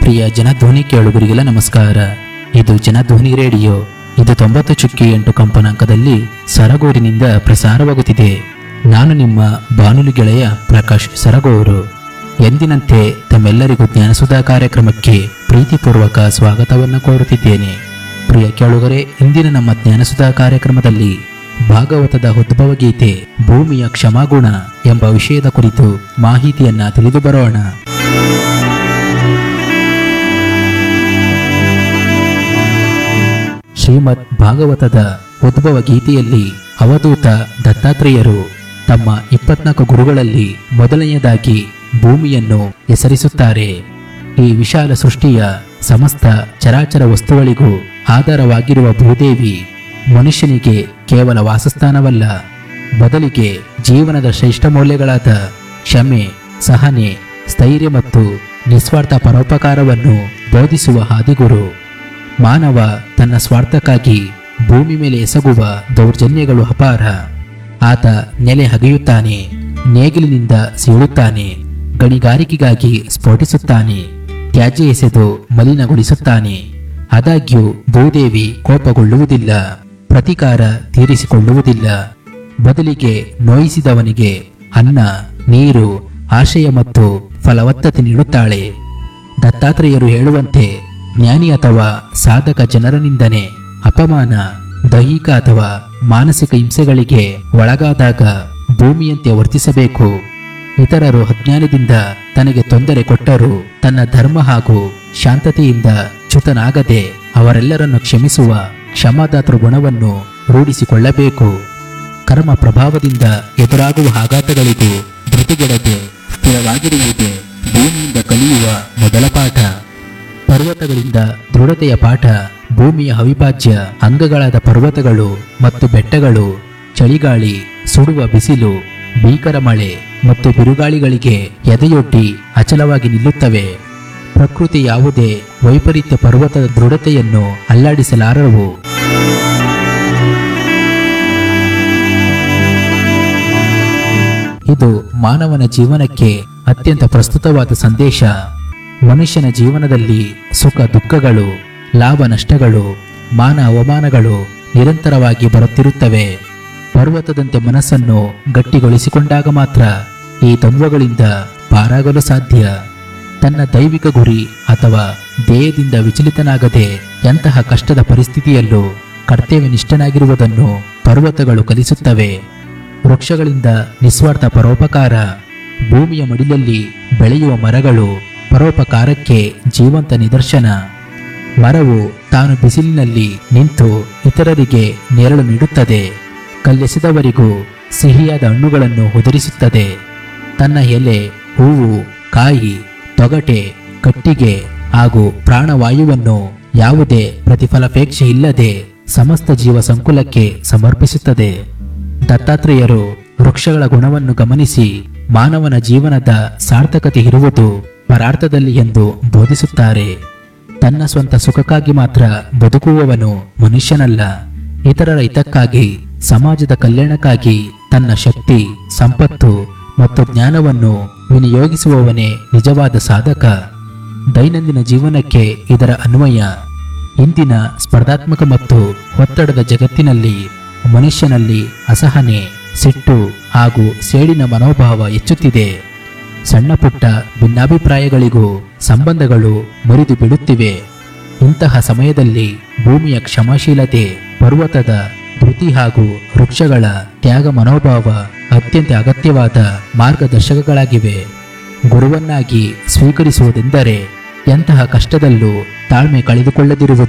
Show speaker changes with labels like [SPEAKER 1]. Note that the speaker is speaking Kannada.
[SPEAKER 1] ಪ್ರಿಯ ಜನಧ್ವನಿ ಕೇಳುಗರಿಗೆಲ್ಲ ನಮಸ್ಕಾರ ಇದು ಜನಧ್ವನಿ ರೇಡಿಯೋ ಇದು ತೊಂಬತ್ತು ಚುಕ್ಕಿ ಎಂಟು ಕಂಪನಾಂಕದಲ್ಲಿ ಸರಗೂರಿನಿಂದ ಪ್ರಸಾರವಾಗುತ್ತಿದೆ ನಾನು ನಿಮ್ಮ ಬಾನುಲಿ ಗೆಳೆಯ ಪ್ರಕಾಶ್ ಸರಗೂರು ಎಂದಿನಂತೆ ತಮ್ಮೆಲ್ಲರಿಗೂ ಜ್ಞಾನಸುಧಾ ಕಾರ್ಯಕ್ರಮಕ್ಕೆ ಪ್ರೀತಿಪೂರ್ವಕ ಸ್ವಾಗತವನ್ನು ಕೋರುತ್ತಿದ್ದೇನೆ ಪ್ರಿಯ ಕೇಳುಗರೆ ಇಂದಿನ ನಮ್ಮ ಜ್ಞಾನಸುಧಾ ಕಾರ್ಯಕ್ರಮದಲ್ಲಿ ಭಾಗವತದ ಉದ್ಭವ ಗೀತೆ ಭೂಮಿಯ ಕ್ಷಮಾಗುಣ ಎಂಬ ವಿಷಯದ ಕುರಿತು ಮಾಹಿತಿಯನ್ನ ತಿಳಿದು ಬರೋಣ ಶ್ರೀಮದ್ ಭಾಗವತದ ಉದ್ಭವ ಗೀತೆಯಲ್ಲಿ ಅವಧೂತ ದತ್ತಾತ್ರೇಯರು ತಮ್ಮ ಇಪ್ಪತ್ನಾಲ್ಕು ಗುರುಗಳಲ್ಲಿ ಮೊದಲನೆಯದಾಗಿ ಭೂಮಿಯನ್ನು ಹೆಸರಿಸುತ್ತಾರೆ ಈ ವಿಶಾಲ ಸೃಷ್ಟಿಯ ಸಮಸ್ತ ಚರಾಚರ ವಸ್ತುಗಳಿಗೂ ಆಧಾರವಾಗಿರುವ ಭೂದೇವಿ ಮನುಷ್ಯನಿಗೆ ಕೇವಲ ವಾಸಸ್ಥಾನವಲ್ಲ ಬದಲಿಗೆ ಜೀವನದ ಶ್ರೇಷ್ಠ ಮೌಲ್ಯಗಳಾದ ಕ್ಷಮೆ ಸಹನೆ ಸ್ಥೈರ್ಯ ಮತ್ತು ನಿಸ್ವಾರ್ಥ ಪರೋಪಕಾರವನ್ನು ಬೋಧಿಸುವ ಹಾದಿಗುರು ಮಾನವ ತನ್ನ ಸ್ವಾರ್ಥಕ್ಕಾಗಿ ಭೂಮಿ ಮೇಲೆ ಎಸಗುವ ದೌರ್ಜನ್ಯಗಳು ಅಪಾರ ಆತ ನೆಲೆ ಹಗೆಯುತ್ತಾನೆ ನೇಗಿಲಿನಿಂದ ಸೀಳುತ್ತಾನೆ ಗಣಿಗಾರಿಕೆಗಾಗಿ ಸ್ಫೋಟಿಸುತ್ತಾನೆ ತ್ಯಾಜ್ಯ ಎಸೆದು ಮಲಿನಗೊಳಿಸುತ್ತಾನೆ ಆದಾಗ್ಯೂ ಭೂದೇವಿ ಕೋಪಗೊಳ್ಳುವುದಿಲ್ಲ ಪ್ರತಿಕಾರ ತೀರಿಸಿಕೊಳ್ಳುವುದಿಲ್ಲ ಬದಲಿಗೆ ನೋಯಿಸಿದವನಿಗೆ ಅನ್ನ ನೀರು ಆಶಯ ಮತ್ತು ಫಲವತ್ತತೆ ನೀಡುತ್ತಾಳೆ ದತ್ತಾತ್ರೇಯರು ಹೇಳುವಂತೆ ಜ್ಞಾನಿ ಅಥವಾ ಸಾಧಕ ಜನರ ನಿಂದನೆ ಅಪಮಾನ ದೈಹಿಕ ಅಥವಾ ಮಾನಸಿಕ ಹಿಂಸೆಗಳಿಗೆ ಒಳಗಾದಾಗ ಭೂಮಿಯಂತೆ ವರ್ತಿಸಬೇಕು ಇತರರು ಅಜ್ಞಾನದಿಂದ ತನಗೆ ತೊಂದರೆ ಕೊಟ್ಟರೂ ತನ್ನ ಧರ್ಮ ಹಾಗೂ ಶಾಂತತೆಯಿಂದ ಚ್ಯುತನಾಗದೆ ಅವರೆಲ್ಲರನ್ನು ಕ್ಷಮಿಸುವ ಕ್ಷಮಾದಾತೃ ಗುಣವನ್ನು ರೂಢಿಸಿಕೊಳ್ಳಬೇಕು ಕರ್ಮ ಪ್ರಭಾವದಿಂದ ಎದುರಾಗುವ ಆಘಾತಗಳಿಗೂ ಧೃತಿಗೆಡದೆ ಸ್ಥಿರವಾಗಿರುವುದೇ ಭೂಮಿಯಿಂದ ಕಲಿಯುವ ಮೊದಲ ಪಾಠ ಪರ್ವತಗಳಿಂದ ದೃಢತೆಯ ಪಾಠ ಭೂಮಿಯ ಅವಿಭಾಜ್ಯ ಅಂಗಗಳಾದ ಪರ್ವತಗಳು ಮತ್ತು ಬೆಟ್ಟಗಳು ಚಳಿಗಾಳಿ ಸುಡುವ ಬಿಸಿಲು ಭೀಕರ ಮಳೆ ಮತ್ತು ಬಿರುಗಾಳಿಗಳಿಗೆ ಎದೆಯೊಡ್ಡಿ ಅಚಲವಾಗಿ ನಿಲ್ಲುತ್ತವೆ ಪ್ರಕೃತಿ ಯಾವುದೇ ವೈಪರೀತ್ಯ ಪರ್ವತದ ದೃಢತೆಯನ್ನು ಅಲ್ಲಾಡಿಸಲಾರವು ಇದು ಮಾನವನ ಜೀವನಕ್ಕೆ ಅತ್ಯಂತ ಪ್ರಸ್ತುತವಾದ ಸಂದೇಶ ಮನುಷ್ಯನ ಜೀವನದಲ್ಲಿ ಸುಖ ದುಃಖಗಳು ಲಾಭ ನಷ್ಟಗಳು ಮಾನ ಅವಮಾನಗಳು ನಿರಂತರವಾಗಿ ಬರುತ್ತಿರುತ್ತವೆ ಪರ್ವತದಂತೆ ಮನಸ್ಸನ್ನು ಗಟ್ಟಿಗೊಳಿಸಿಕೊಂಡಾಗ ಮಾತ್ರ ಈ ದ್ವಂದ್ವಗಳಿಂದ ಪಾರಾಗಲು ಸಾಧ್ಯ ತನ್ನ ದೈವಿಕ ಗುರಿ ಅಥವಾ ಧ್ಯೇಯದಿಂದ ವಿಚಲಿತನಾಗದೆ ಎಂತಹ ಕಷ್ಟದ ಪರಿಸ್ಥಿತಿಯಲ್ಲೂ ಕರ್ತವ್ಯನಿಷ್ಠನಾಗಿರುವುದನ್ನು ಪರ್ವತಗಳು ಕಲಿಸುತ್ತವೆ ವೃಕ್ಷಗಳಿಂದ ನಿಸ್ವಾರ್ಥ ಪರೋಪಕಾರ ಭೂಮಿಯ ಮಡಿಲಲ್ಲಿ ಬೆಳೆಯುವ ಮರಗಳು ಪರೋಪಕಾರಕ್ಕೆ ಜೀವಂತ ನಿದರ್ಶನ ಮರವು ತಾನು ಬಿಸಿಲಿನಲ್ಲಿ ನಿಂತು ಇತರರಿಗೆ ನೆರಳು ನೀಡುತ್ತದೆ ಕಲ್ಲೆಸೆದವರಿಗೂ ಸಿಹಿಯಾದ ಹಣ್ಣುಗಳನ್ನು ಉದುರಿಸುತ್ತದೆ ತನ್ನ ಎಲೆ ಹೂವು ಕಾಯಿ ತೊಗಟೆ ಕಟ್ಟಿಗೆ ಹಾಗೂ ಪ್ರಾಣವಾಯುವನ್ನು ಯಾವುದೇ ಪ್ರತಿಫಲಾಪೇಕ್ಷೆ ಇಲ್ಲದೆ ಸಮಸ್ತ ಜೀವ ಸಂಕುಲಕ್ಕೆ ಸಮರ್ಪಿಸುತ್ತದೆ ದತ್ತಾತ್ರೇಯರು ವೃಕ್ಷಗಳ ಗುಣವನ್ನು ಗಮನಿಸಿ ಮಾನವನ ಜೀವನದ ಸಾರ್ಥಕತೆ ಇರುವುದು ಪರಾರ್ಥದಲ್ಲಿ ಎಂದು ಬೋಧಿಸುತ್ತಾರೆ ತನ್ನ ಸ್ವಂತ ಸುಖಕ್ಕಾಗಿ ಮಾತ್ರ ಬದುಕುವವನು ಮನುಷ್ಯನಲ್ಲ ಇತರರ ಹಿತಕ್ಕಾಗಿ ಸಮಾಜದ ಕಲ್ಯಾಣಕ್ಕಾಗಿ ತನ್ನ ಶಕ್ತಿ ಸಂಪತ್ತು ಮತ್ತು ಜ್ಞಾನವನ್ನು ವಿನಿಯೋಗಿಸುವವನೇ ನಿಜವಾದ ಸಾಧಕ ದೈನಂದಿನ ಜೀವನಕ್ಕೆ ಇದರ ಅನ್ವಯ ಇಂದಿನ ಸ್ಪರ್ಧಾತ್ಮಕ ಮತ್ತು ಒತ್ತಡದ ಜಗತ್ತಿನಲ್ಲಿ ಮನುಷ್ಯನಲ್ಲಿ ಅಸಹನೆ ಸಿಟ್ಟು ಹಾಗೂ ಸೇಡಿನ ಮನೋಭಾವ ಹೆಚ್ಚುತ್ತಿದೆ ಸಣ್ಣ ಪುಟ್ಟ ಭಿನ್ನಾಭಿಪ್ರಾಯಗಳಿಗೂ ಸಂಬಂಧಗಳು ಮುರಿದು ಬೀಳುತ್ತಿವೆ ಇಂತಹ ಸಮಯದಲ್ಲಿ ಭೂಮಿಯ ಕ್ಷಮಾಶೀಲತೆ ಪರ್ವತದ ಧೃತಿ ಹಾಗೂ ವೃಕ್ಷಗಳ ತ್ಯಾಗ ಮನೋಭಾವ ಅತ್ಯಂತ ಅಗತ್ಯವಾದ ಮಾರ್ಗದರ್ಶಕಗಳಾಗಿವೆ ಗುರುವನ್ನಾಗಿ ಸ್ವೀಕರಿಸುವುದೆಂದರೆ ಎಂತಹ ಕಷ್ಟದಲ್ಲೂ ತಾಳ್ಮೆ ಕಳೆದುಕೊಳ್ಳದಿರುವುದು